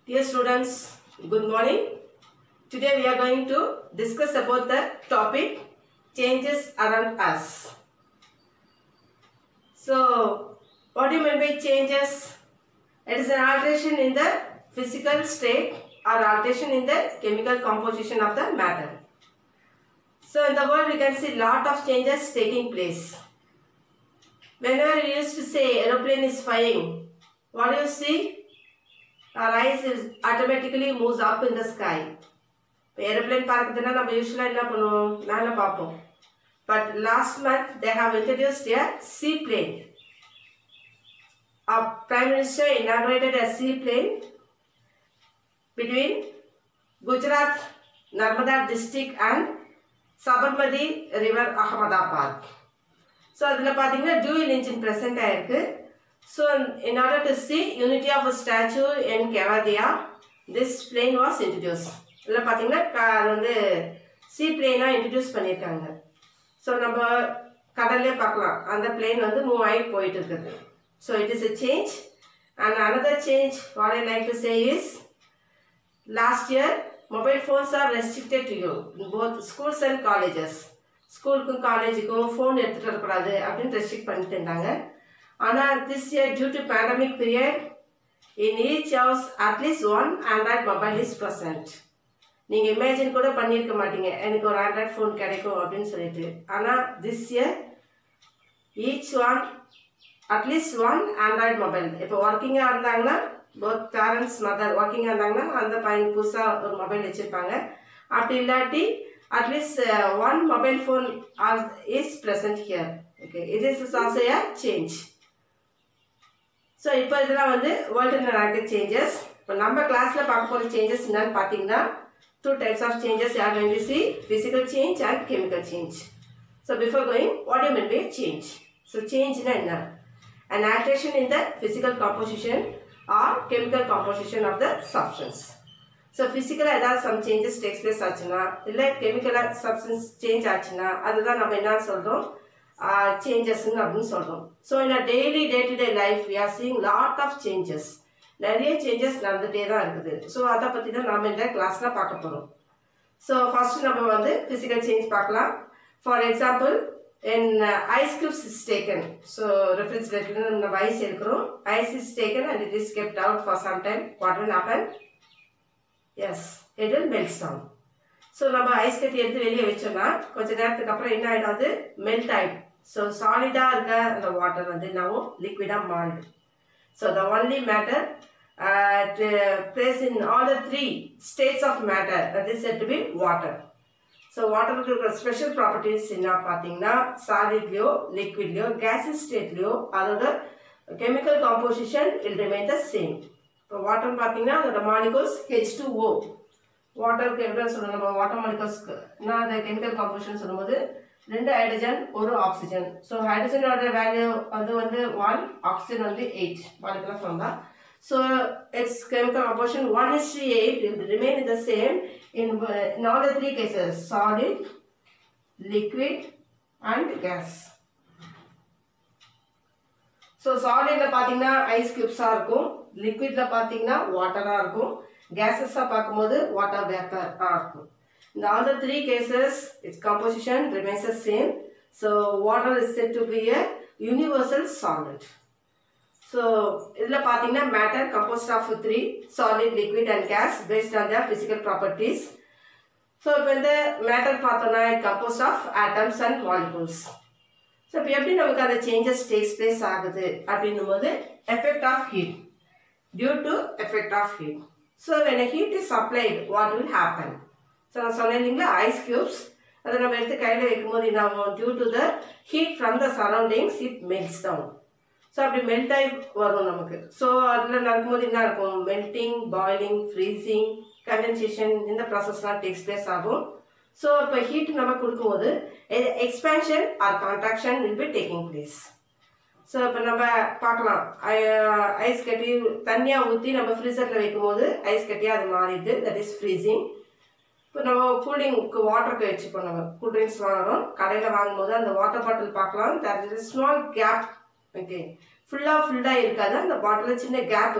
Dear students, good morning. Today we are going to discuss about the topic changes around us. So, what do you mean by changes? It is an alteration in the physical state or alteration in the chemical composition of the matter. So, in the world we can see lot of changes taking place. Whenever you used to say aeroplane is flying, what do you see? Our eyes is automatically moves up in the sky. இப்போ aeroplane பார்க்குறதுனா நம்ம யூஸ்வலாக என்ன பண்ணுவோம் மேலே பார்ப்போம் but last month they have introduced a sea plane Our Prime Minister inaugurated a seaplane between Gujarat, Narmada district and Sabarmati River, Ahmedabad. So அதில் பார்த்தீங்கன்னா டியூல் இன்ஜின் ப்ரெசென்ட் ஆயிருக்கு so in order to see unity of statue in Kevadia this plane was introduce இதில் பார்த்தீங்கன்னா க- அது வந்து sea பிளேனாக introduce பண்ணியிருக்காங்க ஸோ நம்ம கடல்லே பார்க்கலாம் அந்த பிளேன் வந்து மூவ் ஆகி போயிட்டு இருக்குது so it is a change and another change what I like to say is last year mobile phones are restricted to you both schools and colleges ஸ்கூலுக்கும் காலேஜுக்கும் ஃபோன் எடுத்துகிட்டு வரக்கூடாது அப்படின்னு ரெஸ்ட்ரிக்ட் பண்ணிட்டு இருந்தாங்க ஆனால் this year due to pandemic period in each house at least one Android mobile is present நீங்கள் imagine கூட பண்ணியிருக்க மாட்டீங்க எனக்கு ஒரு ஆண்ட்ராய்ட் ஃபோன் கிடைக்கும் அப்படின்னு சொல்லிட்டு ஆனால் this year each one at least one Android mobile இப்போ ஒர்க்கிங்காக இருந்தாங்கன்னா போத் பேரண்ட்ஸ் மதர் ஒர்க்கிங்காக இருந்தாங்கன்னா அந்த பையன் புதுசாக ஒரு மொபைல் வச்சுருப்பாங்க அப்படி இல்லாட்டி at least one mobile phone is present here okay இது is also a change so இப்போ இதெல்லாம் வந்து வேர்ல்டு நடக்க சேஞ்சஸ் இப்போ நம்ம கிளாஸில் பார்க்க போகிற சேஞ்சஸ் என்னன்னு பார்த்தீங்கன்னா டூ டைப்ஸ் ஆஃப் சேஞ்சஸ் யார் going to see physical change and chemical change so before going what you mean by change so சேஞ்ச்னா என்ன an alteration in the physical composition or chemical composition of the substance so ஃபிசிக்கலாக ஏதாவது some changes takes place ஆச்சுன்னா இல்லை கெமிக்கலாக substance change ஆச்சுன்னா அதுதான் நம்ம என்ன சொல்கிறோம் சேஞ்சஸ்ன்னு அப்படின்னு சொல்கிறோம் so in a daily day to day life we are seeing lot of changes நிறைய சேஞ்சஸ் நடந்துகிட்டே தான் இருக்குது ஸோ அதை பற்றி தான் நம்ம இந்த கிளாஸில் பார்க்க போகிறோம் ஸோ ஃபர்ஸ்ட் நம்ம வந்து ஃபிசிக்கல் சேஞ்ச் பார்க்கலாம் for example in uh, ice cubes is taken so refrigerator நம்ம ஐஸ் எடுக்கிறோம் ice is taken and it is kept out for some time what will happen yes it will melt down so நம்ம ice கட்டி எடுத்து வெளியே வச்சோம்னா கொஞ்ச நேரத்துக்கு அப்புறம் என்ன ஆகிடும் அது மெல்ட் ஆகிடும் ஸோ சாலிடாக இருக்க அந்த வாட்டர் வந்து என்னவும் லிக்விடாக மாறிடும் so the only matter place in all the three states of matter that is set to be water so வாட்டருக்கு இருக்கிற ஸ்பெஷல் ப்ராப்பர்ட்டிஸ் என்ன பார்த்தீங்கன்னா சாலிட்லேயோ லிக்விட்லேயோ கேஸஸ் ஸ்டேட்லேயோ அதோட கெமிக்கல் காம்போசிஷன் இல் ரிமைன் த சேம் இப்போ வாட்டர் பார்த்தீங்கன்னா அதோட மாலிகூல்ஸ் ஹெச் டூ ஓ வாட்டருக்கு எப்படி சொல்லணும் நம்ம வாட்டர் மாலிகூல்ஸ்க்கு நான் அந்த கெமிக்கல் காம்போசிஷன் சொல்லும்போது ரெண்டு ஹைட்ரஜன் ஒரு ஆக்சிஜன் ஸோ ஹைட்ரஜனோட வேல்யூ அது வந்து ஒன் ஆக்சிஜன் வந்து எயிட் மாலிகுலர் ஃபார்ம் தான் so its chemical composition 1 is to 8 will remain the same in, uh, in all the three cases solid, liquid and gas. So சாலிடில் பார்த்தீங்கன்னா ice கியூப்ஸாக இருக்கும் லிக்விடில் பார்த்தீங்கன்னா வாட்டராக இருக்கும் கேஸஸாக பார்க்கும்போது வாட்டர் வேப்பராக இருக்கும் இந்த all the three cases its composition remains the same so water is set to be a universal solid so இதில் பார்த்தீங்கன்னா matter composed of three solid liquid and gas based on their physical properties so இப்போ இந்த matter பார்த்தோம்னா it composed of atoms and molecules so இப்போ எப்படி நமக்கு அந்த changes takes place ஆகுது அப்படின்னும் போது effect of heat due to effect of heat so when heat is applied what will happen so நான் சொன்னேன் இல்லைங்களா ஐஸ் கியூப்ஸ் அதை நம்ம எடுத்து கையில் வைக்கும்போது என்ன ஆகும் due to the heat from the surroundings it melts down so அப்படி மெல்ட் ஆகி வரும் நமக்கு ஸோ அதில் நடக்கும்போது என்ன இருக்கும் மெல்ட்டிங் பாயிலிங் ஃப்ரீசிங் கண்டென்சேஷன் இந்த ப்ராசஸ்லாம் டேக்ஸ் பிளேஸ் ஆகும் ஸோ இப்போ ஹீட் நம்ம கொடுக்கும்போது expansion or contraction will be taking place so இப்போ நம்ம பார்க்கலாம் ஐஸ் கட்டி தண்ணியாக ஊற்றி நம்ம ஃப்ரீசரில் வைக்கும்போது ஐஸ் கட்டியாக அது மாறிடுது தட் இஸ் ஃப்ரீசிங் இப்போ நம்ம கூலிங்க்கு வாட்டருக்கு வச்சுப்போம் நம்ம கூல் ட்ரிங்க்ஸ் வாங்குறோம் கடையில் வாங்கும்போது அந்த வாட்டர் பாட்டில் பார்க்கலாம் that is small gap okay ஃபுல்லாக ஃபுல்லாக இருக்காது அந்த பாட்டிலில் சின்ன கேப் இருக்கும்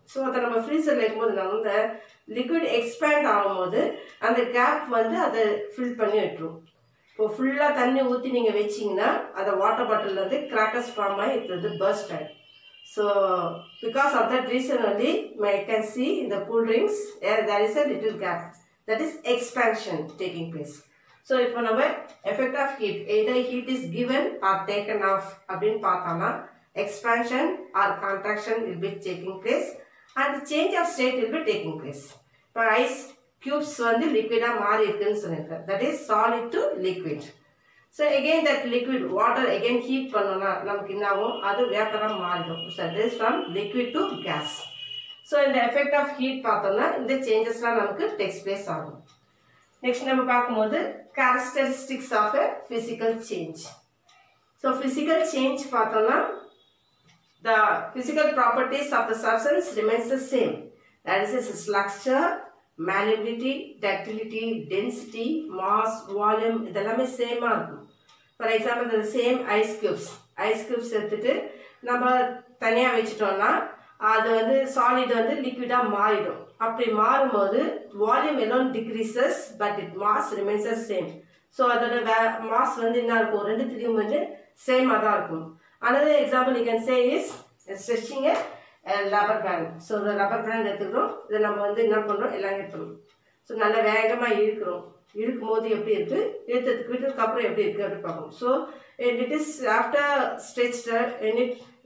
ஸோ அதை நம்ம ஃப்ரீசரில் இருக்கும்போது நம்ம இந்த லிக்விட் எக்ஸ்பேண்ட் ஆகும்போது அந்த கேப் வந்து அதை ஃபில் பண்ணி விட்டுரும் இப்போ ஃபுல்லாக தண்ணி ஊற்றி நீங்கள் வச்சிங்கன்னா அந்த வாட்டர் பாட்டில் வந்து கிராக்கர்ஸ் ஃபார்ம் ஆகி இது வந்து பர்ஸ்ட் ஆகிடும் so because of that reason only I can see in the cool drinks uh, there is a little gap that is expansion taking place. So இப்போ நம்ம effect of heat either heat is given or taken off அப்படின்னு பார்த்தோம்னா expansion or contraction will be taking place and change of state will be taking place இப்போ ice cubes வந்து லிக்விடாக மாறி இருக்குன்னு சொல்லியிருக்கேன் that is solid to liquid so again that liquid water again heat பண்ணோம்னா நமக்கு என்ன ஆகும் அது வேப்பராக மாறிடும் so that is from liquid to gas so இந்த எஃபெக்ட் ஆஃப் ஹீட் பார்த்தோம்னா இந்த சேஞ்சஸ்லாம் நமக்கு டெக்ஸ் பிளேஸ் ஆகும் நெக்ஸ்ட் நம்ம பார்க்கும்போது characteristics of a physical change so physical change பார்த்தோம்னா the physical properties of the substance remains the same. That is its structure, malleability, ductility, density, mass, volume இதெல்லாமே சேமாக இருக்கும் ஃபார் எக்ஸாம்பிள் இந்த same ice cubes ice cubes எடுத்துட்டு நம்ம தனியாக வச்சுட்டோம்னா அது வந்து சாலிட் வந்து லிக்விடாக மாறிடும் அப்படி மாறும்போது வால்யூம் எல்லாம் decreases but it mass remains same so அதோட வே மாஸ் வந்து என்ன இருக்கும் ரெண்டுத்துலேயும் வந்து சேமாக தான் இருக்கும் another example you can say is stretching a, a rubber band ஸோ ஒரு ரப்பர் பேண்ட் எடுத்துக்கிறோம் இதை நம்ம வந்து என்ன பண்ணுறோம் எல்லாம் எடுத்துறோம் ஸோ நல்லா வேகமாக இழுக்கிறோம் இழுக்கும் போது எப்படி இருக்குது இழுத்ததுக்கு விட்டதுக்கு அப்புறம் எப்படி இருக்குது அப்படி பார்க்கணும் so it is after stretch it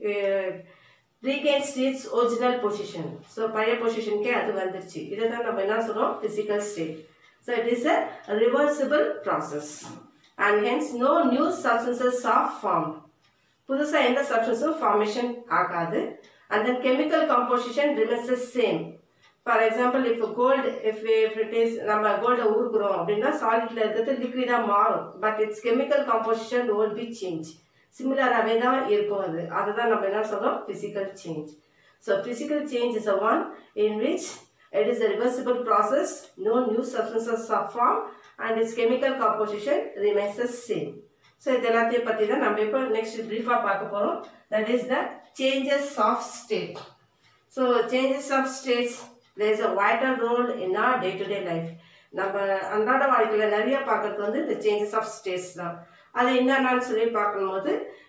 regains its original position so பழைய பொசிஷனுக்கே அது வந்துருச்சு இதை தான் நம்ம என்ன சொல்கிறோம் physical state so it is a reversible process and hence no new substances of form புதுசாக எந்த சப்ஸ்டன்ஸும் ஃபார்மேஷன் ஆகாது and then chemical composition remains the same for example இப்போ gold if if it is நம்ம கோல்டை ஊறுக்குறோம் அப்படின்னா சாலிட்ல இருக்கிறது லிக்விடாக மாறும் but its chemical composition will be change சிமிலராகவே தான் இருக்கும் அது அதுதான் நம்ம என்ன சொல்றோம் physical change so physical change is a one in which it is a reversible process no new substances are formed and its chemical composition remains the same so இது எல்லாத்தையும் பற்றி தான் நம்ம இப்போ நெக்ஸ்ட் ப்ரீஃபாக பார்க்க போகிறோம் that is the changes of state so changes of states there is a vital role in our day to day life நம்ம அன்றாட வாழ்க்கையில் நிறைய பார்க்கறது வந்து இந்த சேஞ்சஸ் ஆஃப் ஸ்டேட்ஸ் தான் அது என்னென்னு சொல்லி பார்க்கும்போது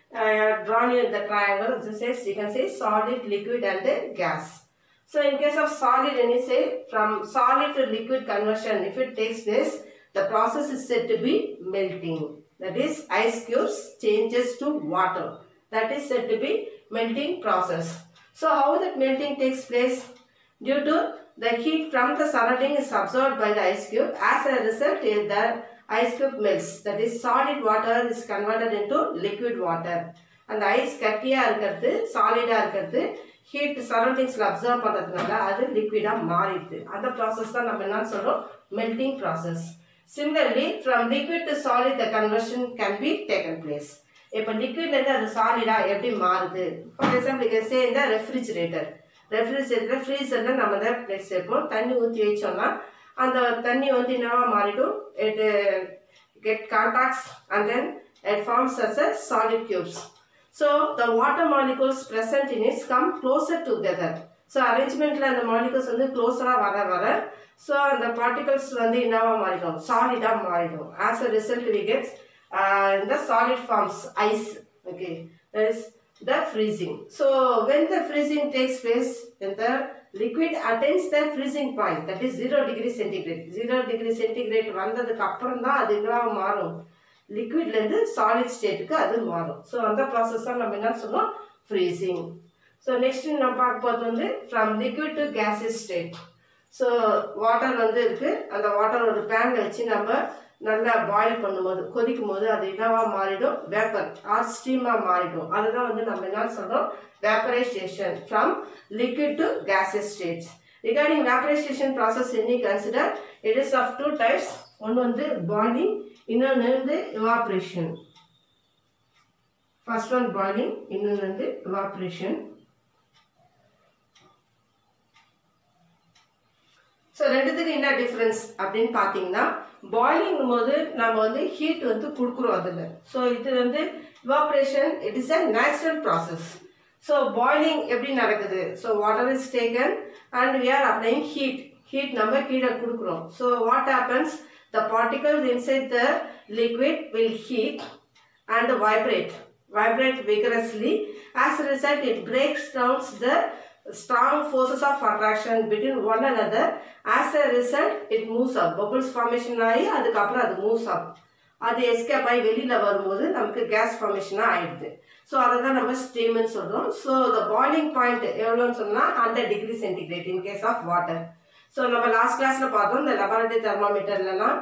drawn in the triangle this says you can say solid liquid and gas so in case of solid when you say from solid to liquid conversion if it takes place the process is said to be melting that is ice cubes changes to water that is said to be melting process so how that melting takes place due to the heat from the surrounding is absorbed by the ice cube as a result is the ice cube melts that is solid water is converted into liquid water அந்த ice கட்டியாக இருக்கிறது சாலிடாக இருக்கிறது heat சரௌண்டிங்ஸில் observe பண்ணுறதுனால அது லிக்விடாக மாறிடுது அந்த process தான் நம்ம என்ன சொல்கிறோம் melting process similarly from liquid to solid the conversion can be taken place இப்போ லிக்விட்லேருந்து அது சாலிடாக எப்படி மாறுது ஃபார் எக்ஸாம்பிள் சே இந்த ரெஃப்ரிஜிரேட்டர் ரெஃப்ரிஜிரேட்டர் ஃப்ரீசரில் நம்ம தான் பிளேஸ் சேர்ப்போம் தண்ணி ஊற்றி வச்சோம்னா அந்த தண்ணி வந்து என்னவா மாறிடும் it get contacts and then it forms as a solid cubes. So the water molecules present in it come closer together. So அரேஞ்ச்மெண்ட்டில் அந்த மாலிகல்ஸ் வந்து க்ளோஸராக வர வர ஸோ அந்த பார்ட்டிகல்ஸ் வந்து என்னவா மாறிடும் சாலிடாக மாறிடும் as a result we get இந்த solid forms ice okay that is the freezing. So when the freezing takes place, then the liquid attains the freezing point that is 0 degree centigrade. 0 degree centigrade வந்ததுக்கு அப்புறம் தான் அது என்னவா மாறும் லிக்விட்லேருந்து solid ஸ்டேட்டுக்கு அது மாறும் ஸோ அந்த ப்ராசஸ் தான் நம்ம என்ன சொல்லுவோம் ஃப்ரீசிங் ஸோ நெக்ஸ்ட் நம்ம பார்க்க போகிறது வந்து from liquid to gases state so water வந்து இருக்குது அந்த வாட்டர் ஒரு பேனில் வச்சு நம்ம நல்லா பாயில் பண்ணும்போது கொதிக்கும் போது அது என்னவா மாறிடும் வேப்பர் ஆர் ஸ்டீமாக மாறிடும் அதுதான் வந்து நம்ம என்ன சொல்கிறோம் vaporization from liquid to gaseous states regarding vaporization process any consider it is of two types ஒன்று வந்து பாயிலிங் இன்னொன்று வந்து எவாப்ரேஷன் ஃபர்ஸ்ட் ஒன் பாயிலிங் இன்னொன்று வந்து எவாப்ரேஷன் ஸோ ரெண்டுத்துக்கு என்ன டிஃப்ரென்ஸ் அப்படின்னு பார்த்தீங்கன்னா பாயிலிங் போது நம்ம வந்து ஹீட் வந்து கொடுக்குறோம் அதில் ஸோ இது வந்து evaporation it is a natural process so boiling எப்படி நடக்குது so water is taken and we are applying heat heat நம்ம கீழே கொடுக்குறோம் so what happens the particles inside the liquid will heat and vibrate vibrate vigorously as a result it breaks down the strong forces of attraction between one another as a result it moves up bubbles formation ஆகி அதுக்கப்புறம் அது moves up அது escape ஆகி வெளியில் வரும்போது நமக்கு case ஃபார்மேஷனாக ஆயிடுது so அதை தான் நம்ம ஸ்டீம்னு சொல்கிறோம் ஸோ த பாய்லிங் பாயிண்ட் எவ்வளோன்னு சொன்னால் hundred degree centigrade in case of water so நம்ம லாஸ்ட் கிளாஸில் பார்த்தோம் இந்த லெபார்டரி தெர்மாமீட்டர்லலாம்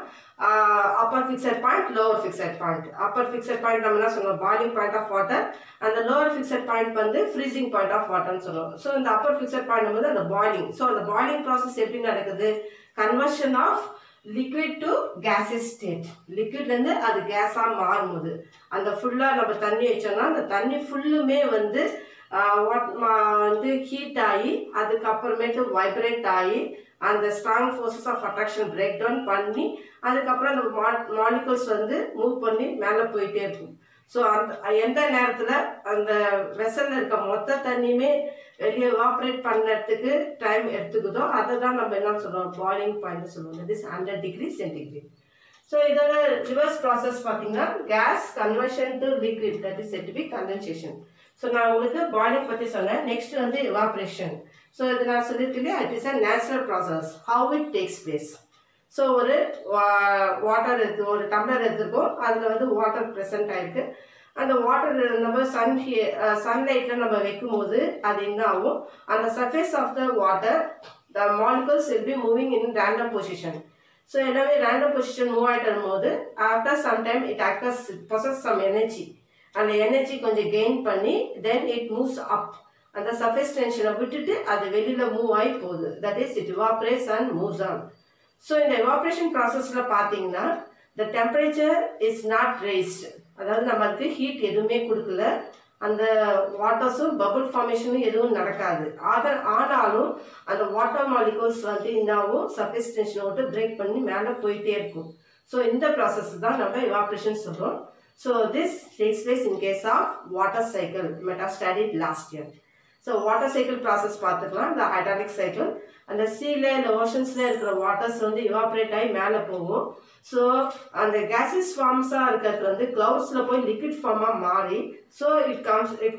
upper fixed point lower fixed point upper fixed point நம்ம என்ன சொல்லுவோம் பாய்லிங் பாயிண்ட் ஆஃப் வாட்டர் அந்த லோவர் ஃபிக்ஸட் பாயிண்ட் வந்து ஃப்ரீசிங் பாயிண்ட் ஆஃப் வாட்டர்னு சொல்லுவோம் ஸோ இந்த அப்பர் ஃபிக்ஸட் பாயிண்ட் வந்து அந்த பாய்லிங் ஸோ அந்த பாய்லிங் ப்ராசஸ் எப்படி நடக்குது conversion of liquid to gases state லிக்விட்லேருந்து அது கேஸாக மாறும்போது அந்த ஃபுல்லாக நம்ம தண்ணி வச்சோம்னா அந்த தண்ணி ஃபுல்லுமே வந்து வாட் வந்து ஹீட் ஆகி அதுக்கப்புறமேட்டு வைப்ரேட் ஆகி அந்த strong forces of attraction break down பண்ணி அதுக்கப்புறம் அந்த மாலிகூல்ஸ் வந்து மூவ் பண்ணி மேலே போயிட்டே இருக்கும் ஸோ அந்த எந்த நேரத்தில் அந்த வெசலில் இருக்க மொத்த தண்ணியுமே வெளியே எவாப்ரேட் பண்ணுறதுக்கு டைம் எடுத்துக்குதோ அதை தான் நம்ம என்ன சொல்லுவோம் பாய்லிங் பாயிண்ட் சொல்லுவோம் that is hundred degree centigrade so இதோட ரிவர்ஸ் ப்ராசஸ் பார்த்தீங்கன்னா gas conversion to liquid that is set be condensation so நான் உங்களுக்கு பாய்லிங் பற்றி சொன்னேன் நெக்ஸ்ட் வந்து எவாப்ரேஷன் ஸோ இது நான் சொல்லியிருக்கேன் it is a natural process how it takes place so ஒரு வாட்டர் எடுத்து ஒரு டம்ளர் எடுத்துருக்கோம் அதில் வந்து வாட்டர் ப்ரெசென்ட் ஆயிருக்கு அந்த வாட்டர் நம்ம சன் சன்லைட்டில் நம்ம வைக்கும்போது அது என்ன ஆகும் அந்த surface of the water the molecules will be moving in random position so எல்லாமே ரேண்டம் பொசிஷன் மூவ் ஆகிட்டு போது after some time it occurs possess some energy அந்த எனர்ஜி கொஞ்சம் கெயின் பண்ணி தென் இட் மூவ்ஸ் அப் அந்த சர்ஃபேஸ் டென்ஷனை விட்டுட்டு அது வெளியில் மூவ் ஆகி போகுது that is it evaporates and moves on so இந்த எவாப்ரேஷன் ப்ராசஸில் பார்த்தீங்கன்னா the temperature is not raised அதாவது நம்மளுக்கு ஹீட் எதுவுமே கொடுக்கல அந்த வாட்டர்ஸும் பபுள் ஃபார்மேஷனும் எதுவும் நடக்காது ஆக ஆனாலும் அந்த வாட்டர் மாலிகூல்ஸ் வந்து என்னாகும் சர்ஃபேஸ் டென்ஷனை விட்டு பிரேக் பண்ணி மேலே போயிட்டே இருக்கும் ஸோ இந்த ப்ராசஸ் தான் நம்ம எவாப்ரேஷன் சொல்கிறோம் so this takes place in case of water cycle மெட்டா studied last year so water cycle process பார்த்துக்கலாம் இந்த ஹைட்ராலிக் சைக்கிள் அந்த சீல இல்லை ஓஷன்ஸில் இருக்கிற வாட்டர்ஸ் வந்து இவாப்ரேட் ஆகி மேலே போகும் ஸோ அந்த கேசஸ் ஃபார்ம்ஸாக இருக்கிறது வந்து க்ளவுட்ஸில் போய் லிக்விட் ஃபார்மாக மாறி so it comes it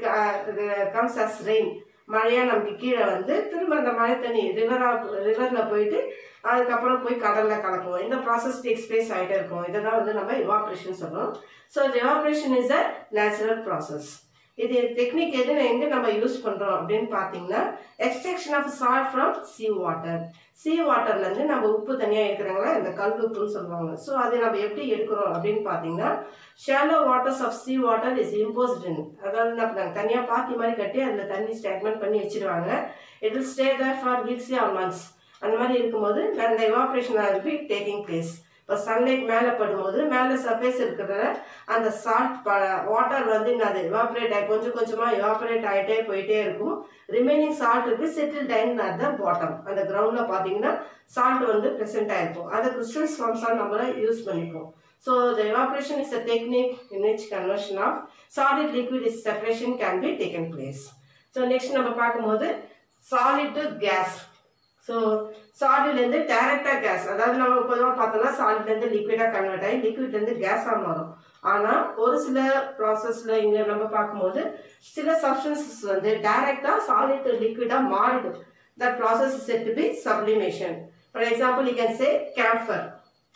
comes as rain மழையாக நமக்கு கீழே வந்து திரும்ப அந்த மழை தண்ணி ரிவராக ரிவரில் போயிட்டு அதுக்கப்புறம் போய் கடலில் கலக்கும் இந்த ப்ராசஸ் டேக்ஸ் பிளேஸ் ஆகிட்டே இருக்கும் இதை தான் வந்து நம்ம இவாப்ரேஷன் சொல்கிறோம் so evaporation is a natural process இது டெக்னிக் எது எங்கே நம்ம யூஸ் பண்ணுறோம் அப்படின்னு பார்த்தீங்கன்னா extraction of salt from sea water sea வாட்டர்லேருந்து நம்ம உப்பு தனியாக எடுக்கிறாங்களா இந்த கல் உப்புன்னு சொல்லுவாங்க ஸோ அதை நம்ம எப்படி எடுக்கிறோம் அப்படின்னு பார்த்தீங்கன்னா shallow waters of sea water is imposed in அதாவது நம்ம தனியாக பாத்தி மாதிரி கட்டி அதில் தண்ணி ஸ்டேக்மெண்ட் பண்ணி வச்சிருவாங்க it will stay there for weekly or months அந்த மாதிரி இருக்கும்போது அந்த evaporation or be taking place இப்போ சன்லைட் மேலே படும்போது மேலே சர்ஃபேஸ் இருக்கிற அந்த சால்ட் ப வாட்டர் வந்து அது எவாப்ரேட் ஆகி கொஞ்சம் கொஞ்சமாக எவாப்ரேட் ஆகிட்டே போயிட்டே இருக்கும் ரிமைனிங் சால்ட் இருக்கு settle down at the bottom அந்த கிரவுண்டில் பார்த்தீங்கன்னா சால்ட் வந்து ப்ரெசென்ட் ஆகிருக்கும் அதை கிறிஸ்டல்ஸ் ஃபார்ம்ஸாக நம்மள யூஸ் பண்ணிப்போம் so the evaporation is a technique in which conversion of solid liquid is separation can be taken place so next நம்ம பார்க்கும்போது சாலிட் டு கேஸ் ஸோ சாலிட்லேருந்து டேரெக்டாக கேஸ் அதாவது நம்ம பொதுவாக பார்த்தோம்னா சாலிட்லேருந்து லிக்விடாக கன்வெர்ட் ஆகி லிக்விட்லேருந்து கேஸாக மாறும் ஆனால் ஒரு சில ப்ராசஸில் இங்கே நம்ம பார்க்கும்போது சில சப்ஸ்டன்சஸ் வந்து டைரெக்டாக சாலிட் லிக்விடாக மாறிடும் that process is set to be sublimation for example you can say camphor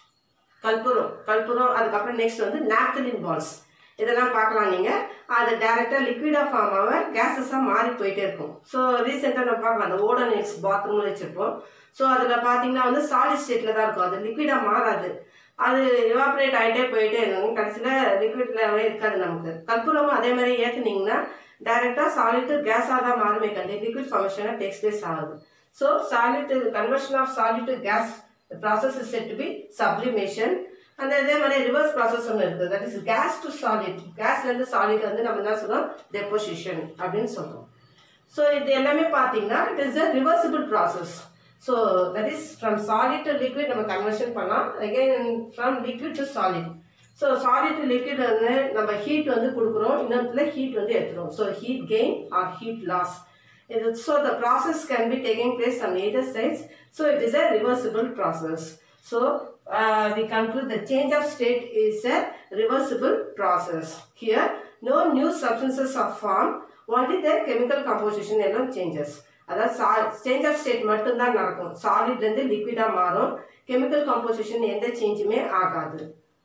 கற்பூரம் கற்பூரம் அதுக்கப்புறம் நெக்ஸ்ட் வந்து நாப்தலின் பால்ஸ் இதெல்லாம் பார்க்கலாம் நீங்கள் அது டேரெக்டாக லிக்விடாக ஃபார்ம் ஆக கேஸஸாக மாறி போயிட்டே இருக்கும் ஸோ ரீசெண்டாக நம்ம பார்க்கலாம் அந்த ஓடோனிக்ஸ் பாத்ரூமில் வச்சுருப்போம் ஸோ அதில் பார்த்தீங்கன்னா வந்து சாலிட் ஸ்டேட்டில் தான் இருக்கும் அது லிக்விடாக மாறாது அது எவாப்ரேட் ஆகிட்டே போயிட்டே இருக்கும் கடைசியில் லிக்விட்லவே இருக்காது நமக்கு கற்பூரமும் அதே மாதிரி ஏற்றுனீங்கன்னா டைரெக்டாக சாலிட்டு கேஸாக தான் மாறுமே கண்டி லிக்விட் ஃபார்மேஷனாக டேக்ஸ் பிளேஸ் ஆகுது so solid conversion of solid to gas process is set to be sublimation அந்த இதே மாதிரி ரிவர்ஸ் ப்ராசஸ் ஒன்று இருக்குது that is gas to solid கேஸ்லேருந்து சாலிட் வந்து நம்ம என்ன சொல்றோம் டெபோசிஷன் அப்படின்னு சொல்கிறோம் ஸோ இது எல்லாமே பார்த்தீங்கன்னா it is a reversible process so that is from solid to liquid நம்ம கன்வர்ஷன் பண்ணலாம் again from liquid to solid so solid liquid வந்து நம்ம ஹீட் வந்து கொடுக்குறோம் இன்னொருத்துல ஹீட் வந்து எடுத்துரும் so heat gain or heat loss இது so the process can be taking place on either sides so it is a reversible process so we conclude the change of state is a reversible process here no new substances are formed only the chemical composition எல்லாம் changes அதாவது சா change of state மட்டும்தான் நடக்கும் சாலிட்லேருந்து லிக்விடாக மாறும் chemical composition எந்த சேஞ்சுமே ஆகாது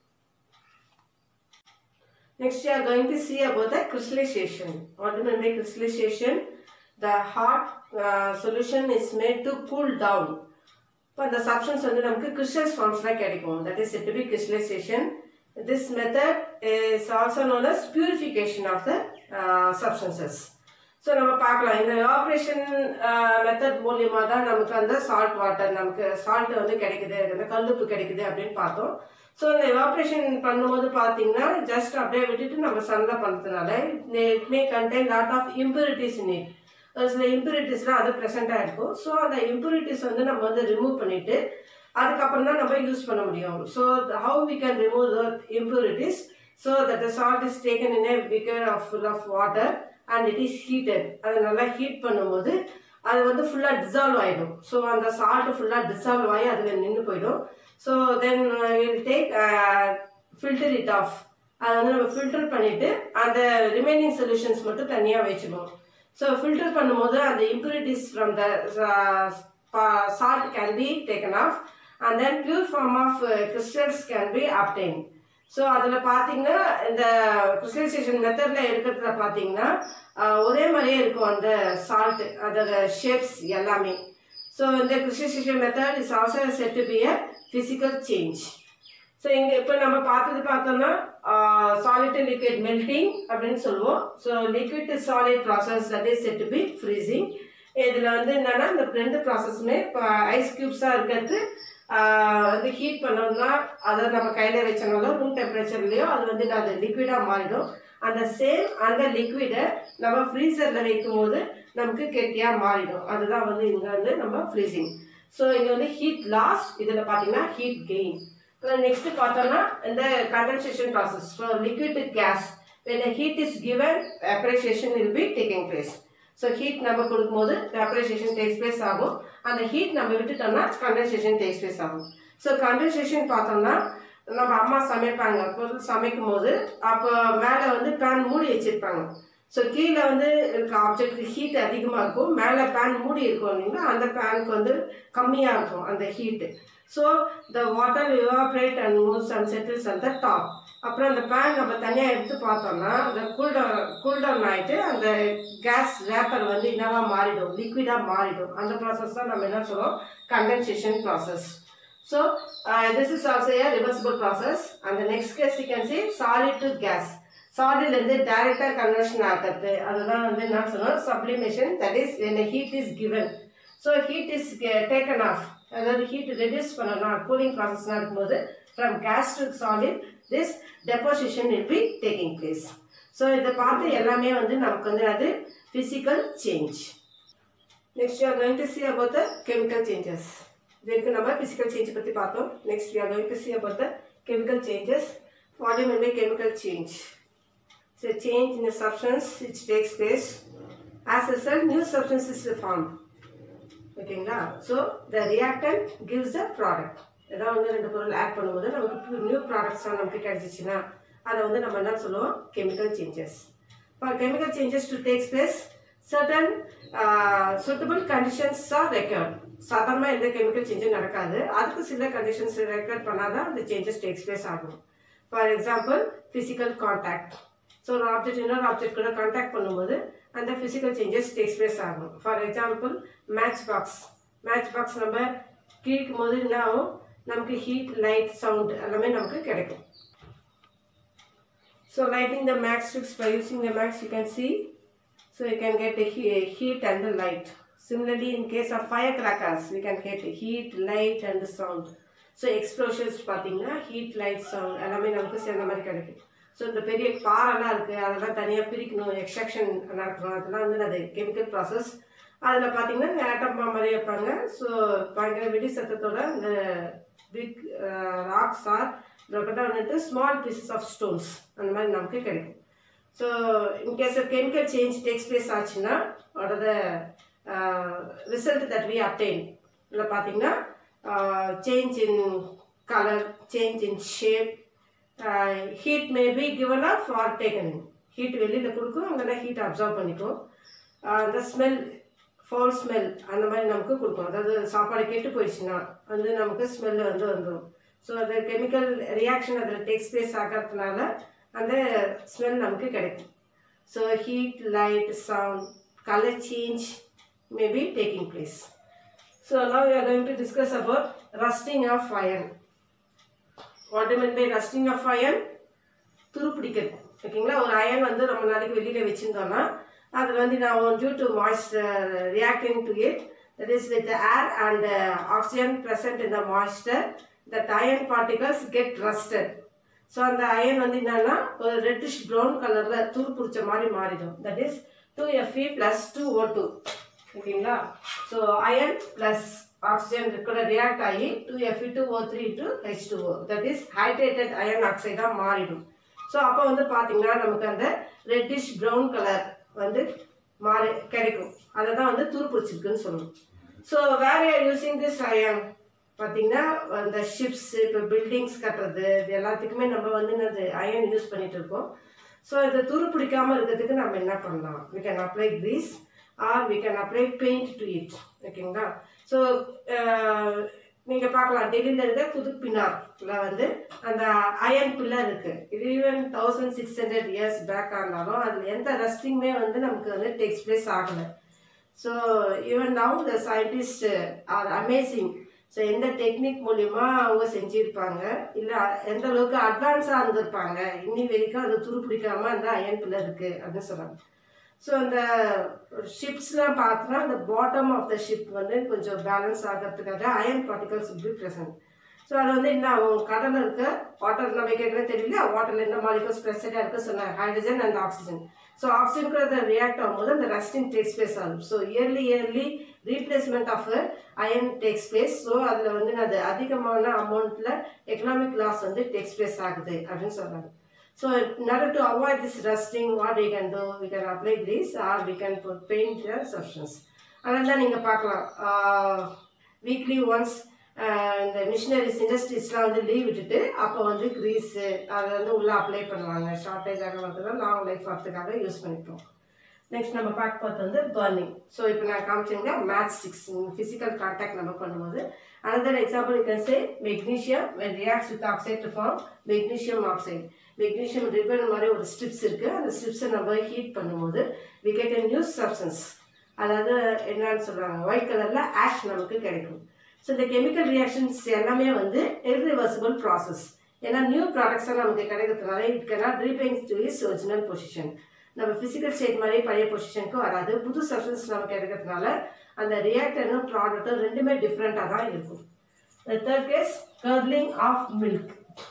Next, we are going to see about the crystallization. What do we make crystallization? The hot uh, solution is made to cool down. இப்போ அந்த சப்ஸ்டன்ஸ் வந்து நமக்கு கிறிஸ்டல்ஸ் ஃபார்ம்ஸில் கிடைக்கும் that is it be crystallization this method is also known as purification of the substances so நம்ம பார்க்கலாம் இந்த operation method மூலியமாக தான் நமக்கு அந்த சால்ட் வாட்டர் நமக்கு சால்ட் வந்து கிடைக்குது அந்த கல்லுப்பு கிடைக்குது அப்படின்னு பார்த்தோம் ஸோ இந்த எவாப்ரேஷன் பண்ணும்போது பார்த்தீங்கன்னா ஜஸ்ட் அப்படியே விட்டுட்டு நம்ம சன்ல பண்ணுறதுனால it may contain lot of impurities in it சில இம்பூரிட்டிஸ்லாம் அது ப்ரெசென்ட்டாக இருக்கும் ஸோ அந்த இம்பூரிட்டிஸ் வந்து நம்ம வந்து ரிமூவ் பண்ணிவிட்டு அதுக்கப்புறம் தான் நம்ம யூஸ் பண்ண முடியும் so how we can remove the impurities so that the salt is taken in a beaker of full of water and it is heated அதை நல்லா ஹீட் பண்ணும்போது அது வந்து ஃபுல்லாக டிசால்வ் ஆகிடும் ஸோ அந்த சால்ட் ஃபுல்லாக டிசால்வ் ஆகி அதில் நின்று போயிடும் so then will take filter it off அதை வந்து நம்ம ஃபில்டர் பண்ணிவிட்டு அந்த ரிமைனிங் சொல்யூஷன்ஸ் மட்டும் தனியாக வச்சுக்கணும் ஸோ ஃபில்டர் பண்ணும்போது அந்த impurities from the salt can be taken off and then pure form of crystals can be obtained so அதில் பார்த்தீங்கன்னா இந்த கிறிஸ்டலைசேஷன் மெத்தடில் எடுக்கிறதுல பார்த்தீங்கன்னா ஒரே மாதிரியே இருக்கும் அந்த சால்ட் அதோட ஷேப்ஸ் எல்லாமே ஸோ இந்த crystallization method is also said to be a physical change so இங்கே இப்போ நம்ம பார்த்தது பார்த்தோம்னா சாலிட் அண்ட் லிக்விட் மெல்டிங் அப்படின்னு சொல்லுவோம் so liquid to solid process that is set to be freezing இதில் வந்து என்னென்னா இந்த ரெண்டு ப்ராசஸுமே இப்போ ஐஸ் க்யூப்ஸாக இருக்கிறது வந்து ஹீட் பண்ணோம்னா அதை நம்ம கையில் வச்சோம்னாலும் ரூம் டெம்பரேச்சர்லேயோ அது வந்து அது லிக்விடாக மாறிடும் அந்த சேம் அந்த லிக்விடை நம்ம ஃப்ரீசரில் வைக்கும் போது நமக்கு கெட்டியாக மாறிடும் அதுதான் வந்து இங்கே வந்து நம்ம ஃப்ரீசிங் ஸோ இங்கே வந்து ஹீட் லாஸ் இதில் பார்த்தீங்கன்னா ஹீட் கெயின் நெக்ஸ்ட் பார்த்தோம்னா இந்த condensation process so liquid gas when the heat is given vaporization will be taking place so heat நம்ம கொடுக்கும்போது வேப்பரைசேஷன் டேக்ஸ் பிளேஸ் ஆகும் அந்த ஹீட் நம்ம விட்டுட்டோம்னா கண்டென்சேஷன் டேக்ஸ் பிளேஸ் ஆகும் ஸோ கண்டென்சேஷன் பார்த்தோம்னா நம்ம அம்மா சமைப்பாங்க பொருள் சமைக்கும் போது அப்போ மேலே வந்து பேன் மூடி வச்சுருப்பாங்க ஸோ கீழே வந்து இருக்க ஆப்ஜெக்ட் ஹீட் அதிகமாக இருக்கும் மேலே பேன் மூடி இருக்கும் இல்லைங்களா அந்த பேனுக்கு வந்து கம்மியாக இருக்கும் அந்த heat so the water evaporate and moves and settles அந்த டாப் அப்புறம் அந்த பேன் நம்ம தனியாக எடுத்து பார்த்தோம்னா அந்த கூல்டவுன் கூல்டவுன் ஆகிட்டு அந்த கேஸ் வேப்பர் வந்து என்னவா மாறிடும் லிக்விடாக மாறிடும் அந்த ப்ராசஸ் தான் நம்ம என்ன சொல்லுவோம் condensation process so this is also a reversible process அந்த next case you can see solid to gas சாலிட்லேருந்து டைரெக்டாக கன்வர்ஷன் ஆகிறது அதுதான் வந்து என்ன சொல்லுவோம் sublimation that is when the heat is given so heat is taken off அதாவது heat reduce பண்ணணும் கூலிங் ப்ராசஸ்லாம் இருக்கும்போது from gas to solid this deposition will be taking place so இதை பார்த்து எல்லாமே வந்து நமக்கு வந்து அது physical change next you are going to see about the chemical changes இதுக்கு நம்ம ஃபிசிக்கல் சேஞ்ச் பற்றி பார்த்தோம் next you are going to see about the chemical changes what do you mean by chemical change it's a change in a substance which takes place as a result new substance is formed ஓகேங்களா so the reactant gives a product ஏதாவது வந்து ரெண்டு பொருள் add பண்ணும்போது நமக்கு new ப்ராடக்ட்ஸ்லாம் நமக்கு கிடைச்சிச்சுன்னா அதை வந்து நம்ம என்ன சொல்லுவோம் chemical changes for chemical changes to takes place certain suitable conditions are required சாதாரணமாக எந்த கெமிக்கல் சேஞ்சும் நடக்காது அதுக்கு சில கண்டிஷன்ஸ் ரெக்கார்ட் பண்ணால் தான் அந்த சேஞ்சஸ் டேக்ஸ் பிளேஸ் ஆகும் for example physical contact so ஒரு ஆப்ஜெக்ட் இன்னொரு ஆப்ஜெக்ட் கூட கான்டாக்ட் பண்ணும்போது அந்த ஃபிசிக்கல் சேஞ்சஸ் டேக்ஸ் பிளேஸ் ஆகும் for example match box match box நம்ம கிழிக்கும் போது என்ன ஆகும் நமக்கு ஹீட் லைட் சவுண்ட் எல்லாமே நமக்கு கிடைக்கும் so lighting the match sticks by using the match you can see so you can get heat and the light similarly in case of fire crackers you can get heat light and sound so explosions பார்த்தீங்கன்னா heat light sound எல்லாமே நமக்கு சேர்ந்த மாதிரி கிடைக்கும் so இந்த பெரிய பாறைலாம் இருக்குது அதெல்லாம் தனியாக பிரிக்கணும் எக்ஸ்ட்ராக்ஷன் நடக்கணும் அதெல்லாம் வந்து அது கெமிக்கல் ப்ராசஸ் அதில் பார்த்தீங்கன்னா இந்த ஆட்டம் பாம் மாதிரி வைப்பாங்க ஸோ பயங்கர வெடி சத்தத்தோட இந்த big rocks are broken down into small pieces of stones அந்த மாதிரி நமக்கு கிடைக்கும் so in case chemical change takes place ஆச்சுன்னா what are the uh, result that we obtain இதில் பார்த்தீங்கன்னா change in colour change in shape heat may be given off or taken heat வெளியில் கொடுக்கும் அங்கே ஹீட் அப்சர்வ் பண்ணிக்கும் அந்த ஸ்மெல் ஃபவுல் ஸ்மெல் அந்த மாதிரி நமக்கு கொடுக்கும் அதாவது சாப்பாடு கெட்டு போயிடுச்சுன்னா வந்து நமக்கு ஸ்மெல் வந்து வந்துடும் ஸோ அது கெமிக்கல் ரியாக்ஷன் அதில் டேக்ஸ் பிளேஸ் ஆகிறதுனால அந்த ஸ்மெல் நமக்கு கிடைக்கும் so heat light sound colour change may be taking place so now we are going to discuss about rusting of iron. What do you mean by rusting of iron? துருப்பிடிக்கிறது ஓகேங்களா ஒரு iron வந்து ரொம்ப நாளைக்கு வெளியில் வச்சுருந்தோம்னா அது வந்து நான் due to moisture reacting to it that is with air and oxygen present in the moisture that iron particles get rusted so அந்த அயன் வந்து என்னன்னா ஒரு ரெட்டிஷ் ப்ரௌன் கலரில் துரு பிடிச்ச மாதிரி மாறிடும் that is two F E plus two O two ஓகேங்களா ஸோ அயன் ப்ளஸ் ஆக்சிஜன் கூட ரியாக்ட் ஆகி two F E two O three two H two O that is hydrated iron ஆக்சைடாக மாறிடும் ஸோ அப்போ வந்து பார்த்தீங்கன்னா நமக்கு அந்த ரெட்டிஷ் ப்ரௌன் கலர் வந்து மாறி கிடைக்கும் அதை தான் வந்து துருப்பிடிச்சிருக்குன்னு சொல்லணும் so where are using this iron பார்த்தீங்கன்னா அந்த ஷிப்ஸ் இப்போ பில்டிங்ஸ் கட்டுறது இது எல்லாத்துக்குமே நம்ம வந்து இந்த அயன் யூஸ் பண்ணிட்டு இருக்கோம் ஸோ இதை துரு பிடிக்காம இருக்கிறதுக்கு நம்ம என்ன பண்ணலாம் we can apply grease or we can apply paint to it ஓகேங்களா ஸோ நீங்கள் பார்க்கலாம் டெல்லியில் இருக்க புது பின்னார்ல வந்து அந்த அயன் பில்லர் இருக்கு இது even thousand six hundred years back ஆனாலும் அதில் எந்த ரெஸ்டிங்குமே வந்து நமக்கு வந்து டேக்ஸ் பிளேஸ் ஆகலை so even now the scientist are amazing so எந்த டெக்னிக் மூலிமா அவங்க செஞ்சுருப்பாங்க இல்லை எந்த அளவுக்கு அட்வான்ஸாக இருந்திருப்பாங்க இன்னி வரைக்கும் அது துருப்பிடிக்காம அந்த அயன் பில்லர் இருக்கு அப்படின்னு சொல்கிறாங்க ஸோ அந்த ஷிப்ஸ்லாம் பார்த்தோன்னா அந்த பாட்டம் ஆஃப் த ஷிப் வந்து கொஞ்சம் பேலன்ஸ் ஆகிறதுக்காக அயன் பார்ட்டிகல்ஸ் இப்படி ப்ரெசன்ட் ஸோ அது வந்து என்ன ஆகும் கடலில் இருக்க வாட்டர் நம்ம கேட்குறது தெரியல வாட்டரில் என்ன மாலிகல்ஸ் ப்ரெசண்டாக இருக்குது சொன்னாங்க hydrogen and oxygen so oxygen கூட அதை ரியாக்ட் ஆகும்போது அந்த ரெஸ்டிங் டேக்ஸ் பிளேஸ் ஆகும் so early early replacement of iron takes place so அதில் வந்து அது அதிகமான அமௌண்ட்டில் எக்கனாமிக் லாஸ் வந்து டேக்ஸ் பிளேஸ் ஆகுது அப்படின்னு சொல்கிறாங்க So in order to avoid this rusting, what we can do, we can apply grease or we can put paint the substance. அதனால தான் நீங்கள் பார்க்கலாம் வீக்லி ஒன்ஸ் இந்த மிஷினரிஸ் இண்டஸ்ட்ரீஸ்லாம் வந்து லீவ் விட்டுட்டு அப்போ வந்து க்ரீஸு அதை வந்து உள்ளே அப்ளை பண்ணுவாங்க ஷார்ட்டேஜ் ஆகிறதுக்கு லாங் லைஃப் வரதுக்காக யூஸ் பண்ணிப்போம் நெக்ஸ்ட் நம்ம பார்க்க பார்த்தது வந்து பர்னிங் ஸோ இப்போ நான் காமிச்சேங்க மேட் ஸ்டிக்ஸ் ஃபிசிக்கல் கான்டாக்ட் நம்ம பண்ணும்போது another example you can say magnesium when reacts with oxide to form magnesium oxide magnesium ribbon மாதிரி ஒரு ஸ்ட்ரிப்ஸ் இருக்கு அந்த ஸ்ட்ரிப்ஸை நம்ம ஹீட் பண்ணும்போது we get a new substance அதாவது என்னன்னு சொல்றாங்க ஒயிட் கலர்ல ஆஷ் நமக்கு கிடைக்கும் ஸோ இந்த கெமிக்கல் ரியாக்ஷன்ஸ் எல்லாமே வந்து irreversible ப்ராசஸ் ஏன்னா நியூ ப்ராடக்ட்ஸாக நமக்கு கிடைக்கிறதுனால it cannot repaint to its original position நம்ம ஃபிசிக்கல் ஸ்டேட் மாதிரி பழைய பொசிஷனுக்கு வராது புது சப்ஸ்டன்ஸ் நமக்கு கிடைக்கிறதுனால அந்த ரியாக்டரும் ப்ராடக்ட்டும் ரெண்டுமே டிஃப்ரெண்ட்டாக தான் இருக்கும் third case curdling of milk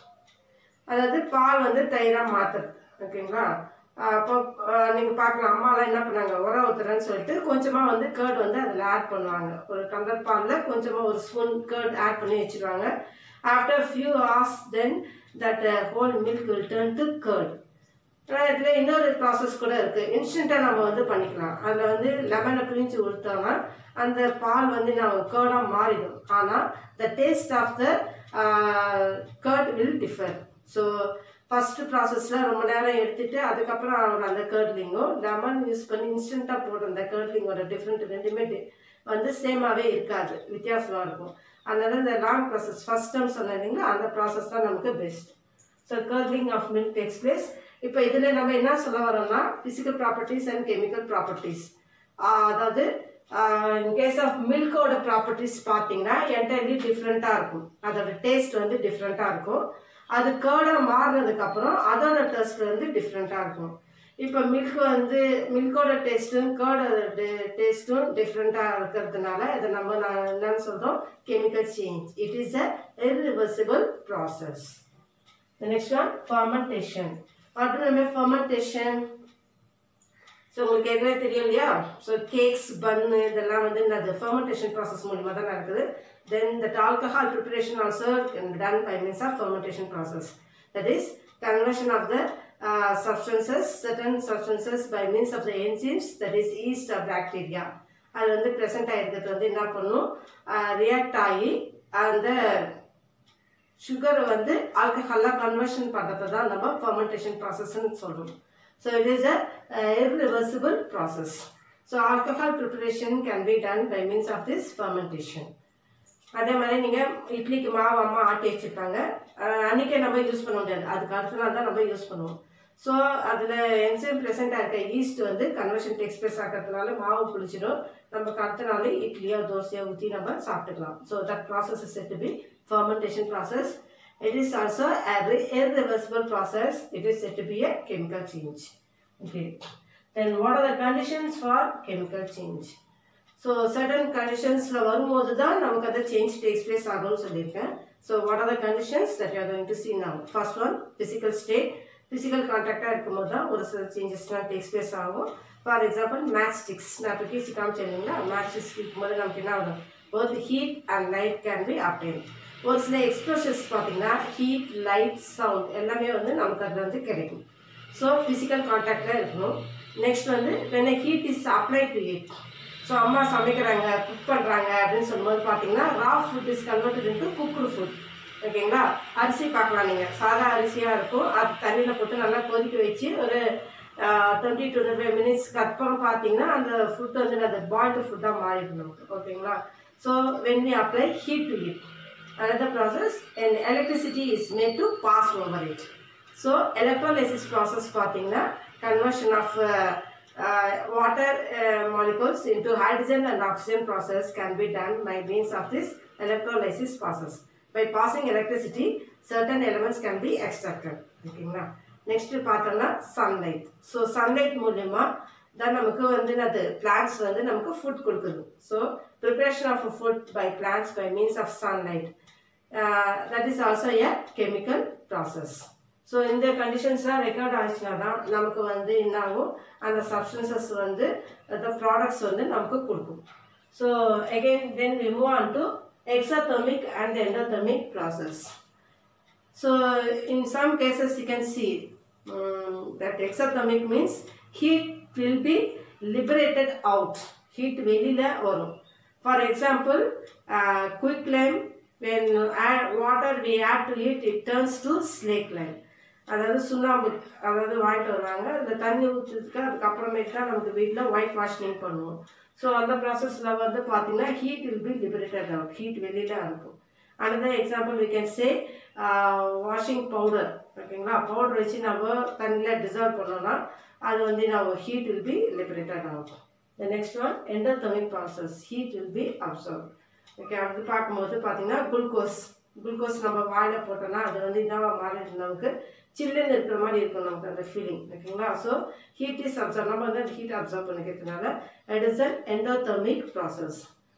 அதாவது பால் வந்து தயிராக மாற்றுறது ஓகேங்களா அப்போ நீங்கள் பார்க்கலாம் அம்மாலாம் என்ன பண்ணாங்க உரம் ஊற்றுறேன்னு சொல்லிட்டு கொஞ்சமாக வந்து கேர்ட் வந்து அதில் ஆட் பண்ணுவாங்க ஒரு டம்ளர் பாலில் கொஞ்சமாக ஒரு ஸ்பூன் கேர்ட் ஆட் பண்ணி வச்சுருவாங்க after few hours then that whole milk will turn to curd ஆனால் இதில் இன்னொரு ப்ராசஸ் கூட இருக்குது இன்ஸ்டண்ட்டாக நம்ம வந்து பண்ணிக்கலாம் அதில் வந்து லெமனை பிழிஞ்சு கொடுத்தோம்னா அந்த பால் வந்து நம்ம கேர்டாக மாறிடும் ஆனால் the taste of the curd will differ so first ப்ராசஸில் ரொம்ப நேரம் எடுத்துட்டு அதுக்கப்புறம் அவர் அந்த கேர்ட்லிங்கும் லெமன் யூஸ் பண்ணி இன்ஸ்டண்ட்டாக போடுற அந்த கேர்ட்லிங்கோட டிஃப்ரெண்ட் ரெண்டுமே di- வந்து சேமாகவே இருக்காது வித்தியாசமாக இருக்கும் அதனால இந்த லாங் ப்ராசஸ் ஃபஸ்ட் டைம் சொன்னேன் இல்லைங்களா அந்த ப்ராசஸ் தான் நமக்கு best so curdling of milk takes place இப்போ இதில் நம்ம என்ன சொல்ல வரோம்னா physical properties and chemical properties அதாவது இன் கேஸ் ஆஃப் மில்கோட ப்ராப்பர்ட்டிஸ் பார்த்தீங்கன்னா என்டையர்லி டிஃப்ரெண்ட்டாக இருக்கும் அதோட டேஸ்ட் வந்து டிஃப்ரெண்ட்டாக இருக்கும் அது கேர்டாக மாறினதுக்கப்புறம் அதோட டேஸ்ட் வந்து டிஃப்ரெண்ட்டாக இருக்கும் இப்போ மில்க் வந்து மில்கோட டேஸ்ட்டும் கேர்டோட டேஸ்ட்டும் டிஃப்ரெண்ட்டாக இருக்கிறதுனால இதை நம்ம நான் என்னன்னு சொல்கிறோம் chemical change it is a irreversible ப்ராசஸ் The next one, fermentation. What do you mean fermentation? So உங்களுக்கு ஏற்கனவே தெரியும் இல்லையா ஸோ கேக்ஸ் பன்னு இதெல்லாம் வந்து இந்த ஃபெர்மெண்டேஷன் ப்ராசஸ் மூலிமா தான் நடக்குது then that alcohol preparation also done by means of fermentation process that is conversion of the substances certain substances by means of the enzymes that is yeast or bacteria அது வந்து present ஆகிருக்கிறது வந்து என்ன பண்ணும் react ஆகி அந்த சுகரை வந்து ஆல்கஹாலாக conversion பண்ணுறது தான் நம்ம ஃபர்மெண்டேஷன் ப்ராசஸ்ன்னு சொல்கிறோம் so it is a irreversible process so alcohol preparation can be done by means of this fermentation அதே மாதிரி நீங்கள் இட்லிக்கு மாவு அம்மா ஆட்டி வச்சுருப்பாங்க அஹ் அன்னைக்கே நம்ம யூஸ் பண்ண முடியாது அதுக்கு அடுத்த நாள் தான் நம்ம யூஸ் பண்ணுவோம் ஸோ அதில் என்சைம் ப்ரெசென்ட்டாக இருக்க ஈஸ்ட் வந்து கன்வர்ஷன் எக்ஸ்பிரஸ் ஆகிறதுனால மாவு புளிச்சிடும் நமக்கு அடுத்த நாள் இட்லியோ தோசையோ ஊற்றி நம்ம சாப்பிட்டுக்கலாம் so that process is set to be fermentation process. It is also a re- irreversible process. It is said to be a chemical change. Okay. Then what are the conditions for chemical change? So certain கண்டிஷன்ஸில் வரும்போது தான் நமக்கு அந்த change takes place ஆகும்னு சொல்லியிருக்கேன் so what are the conditions that you going to see now first one physical state physical கான்டாக்டாக இருக்கும்போது தான் ஒரு சில சேஞ்சஸ்லாம் டேக்ஸ் பிளேஸ் ஆகும் ஃபார் எக்ஸாம்பிள் மேட்ச் ஸ்டிக்ஸ் நான் இப்போ கீச்சு காமிச்சிருந்தீங்களா மேட்ச் ஸ்டிக்ஸ் இருக்கும்போது நமக்கு என்ன ஆகும் both heat and light can be obtain ஒரு சில எக்ஸ்ப்ளோஷன்ஸ் பார்த்தீங்கன்னா ஹீட் லைட் சவுண்ட் எல்லாமே வந்து நமக்கு அதில் வந்து கிடைக்கும் ஸோ ஃபிசிக்கல் கான்டாக்டில் இருக்கணும் நெக்ஸ்ட் வந்து when a heat is applied to it so அம்மா சமைக்கிறாங்க குக் பண்ணுறாங்க அப்படின்னு சொல்லும்போது பார்த்தீங்கன்னா raw food is converted into cooked food ஓகேங்களா அரிசி பார்க்கலாம் நீங்கள் சாதா அரிசியாக இருக்கும் அது தண்ணியில் போட்டு நல்லா கொதிக்க வச்சு ஒரு டுவெண்ட்டி டுவெண்ட்டி ஃபைவ் மினிட்ஸ்க்கு அப்புறம் பார்த்தீங்கன்னா அந்த ஃபுட் வந்து அந்த பாயில்டு ஃபுட்டாக மாறிடும் நமக்கு ஓகேங்களா so when we apply heat to it another process and electricity is made to pass over it so electrolysis process பார்த்தீங்கன்னா conversion of uh, uh, water uh, molecules into hydrogen and oxygen process can be done by means of this electrolysis process by passing electricity certain elements can be extracted ஓகேங்களா next பார்த்தோம்னா sunlight so sunlight மூலயமா தான் நமக்கு வந்து அது plants வந்து நமக்கு food கொடுக்குது so preparation of food by plants by means of sunlight that is also a chemical process so இந்த கண்டிஷன்ஸ்லாம் ரெக்கார்ட் ஆச்சுன்னா தான் நமக்கு வந்து என்ன ஆகும் அந்த சப்ஸ்டன்சஸ் வந்து அந்த ப்ராடக்ட்ஸ் வந்து நமக்கு கொடுக்கும் so again then we move on to exothermic and endothermic process So in some cases you can see um, that exothermic means heat will be liberated out. Heat வெளியில வரும். For example, uh, quick lime when add water we add to it, it turns to slake lime. அதாவது சுண்ணாம்பு அதாவது வாங்கிட்டு வருவாங்க அந்த தண்ணி ஊற்றுறதுக்கு அதுக்கப்புறமேட்டு தான் நமக்கு வீட்டில் ஒயிட் வாஷிங் பண்ணுவோம் ஸோ அந்த ப்ராசஸில் வந்து பார்த்தீங்கன்னா heat will be liberated out heat வெளியில் இருக்கும் another example we can say uh, washing powder ஓகேங்களா பவுடர் வச்சு நம்ம தண்ணியில் டிசால்வ் பண்ணோம்னா அது வந்து நம்ம ஹீட் வில் பி லிபரேட்டட் ஆகும் the next one endothermic process heat will be absorbed okay அது பார்க்கும்போது பார்த்தீங்கன்னா குளுக்கோஸ் குளுக்கோஸ் நம்ம வாயில போட்டோம்னா அது வந்து இதாக மாறிட்டு நமக்கு சில்லுன்னு இருக்கிற மாதிரி இருக்கும் நமக்கு அந்த ஃபீலிங் ஓகேங்களா ஸோ ஹீட் இஸ் அப்சர்வ் நம்ம வந்து அந்த ஹீட் அப்சர்வ் பண்ணிக்கிறதுனால it is an endothermic process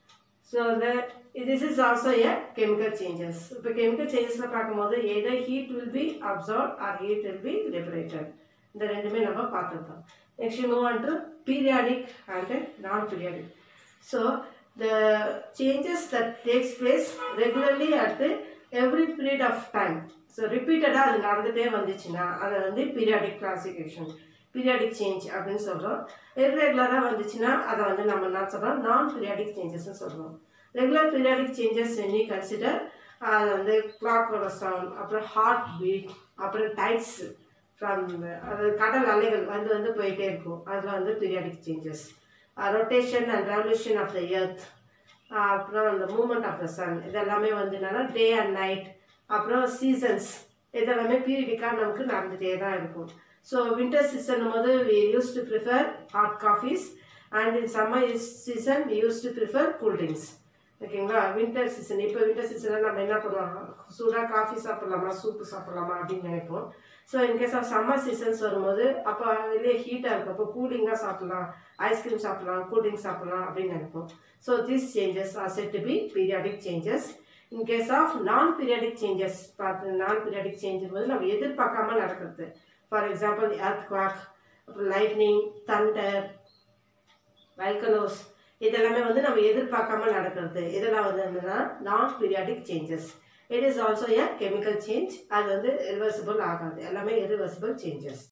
so that this is also a chemical changes இப்போ chemical changesல பார்க்கும்போது either heat will be absorbed or heat will be liberated இந்த ரெண்டுமே நம்ம பார்த்துருக்கோம் next move on to periodic and non periodic so the changes that takes place regularly at every period of time so ரிப்பீட்டடாக அது நடந்துகிட்டே வந்துச்சுன்னா அதை வந்து பீரியாடிக் கிளாசிஃபிகேஷன் பீரியாடிக் சேஞ்ச் அப்படின்னு சொல்கிறோம் இர்ரெகுலராக வந்துச்சுன்னா அதை வந்து நம்ம என்ன சொல்கிறோம் நான் பீரியாடிக் சேஞ்சஸ்ன்னு சொல்கிறோம் regular periodic changes when we consider அது வந்து கிளாக்கோட சவுண்ட் அப்புறம் ஹார்ட் பீட் அப்புறம் டைட்ஸ் ஃப்ரம் அது கடல் அலைகள் வந்து வந்து போயிட்டே இருக்கும் அதில் வந்து periodic changes rotation and revolution of the earth அப்புறம் அந்த மூமெண்ட் ஆஃப் த சன் இதெல்லாமே வந்து என்னன்னா டே அண்ட் நைட் அப்புறம் சீசன்ஸ் இதெல்லாமே பீரியடிக்காக நமக்கு நடந்துகிட்டே தான் இருக்கும் ஸோ வின்டர் சீசன் போது we use to prefer hot coffees and in summer season we use to prefer cool drinks ஓகேங்களா வின்டர் சீசன் இப்போ வின்டர் சீசனில் நம்ம என்ன பண்ணுவோம் சூடாக காஃபி சாப்பிட்லாமா சூப்பு சாப்பிட்லாமா அப்படின்னு நினைப்போம் so in case of summer seasons வரும்போது அப்போ வெளியே ஹீட்டாக இருக்கும் அப்போ கூலிங்காக சாப்பிட்லாம் ஐஸ்கிரீம் சாப்பிட்லாம் கூல் ட்ரிங்க்ஸ் சாப்பிட்லாம் அப்படின்னு நினைப்போம் so this changes are set to be periodic changes in case of non periodic changes பார்த்து நான் பீரியாடிக் சேஞ்சும் போது நம்ம எதிர்பார்க்காம நடக்கிறது ஃபார் எக்ஸாம்பிள் எர்த் குவாக் அப்புறம் லைட்னிங் தண்டர் வல்கனோஸ் இதெல்லாமே வந்து நம்ம எதிர்பார்க்காம நடக்கிறது இதெல்லாம் வந்து என்னன்னா non periodic changes it is also a chemical change அது வந்து ரிவர்சிபிள் ஆகாது எல்லாமே இரிவர்சிபிள் சேஞ்சஸ்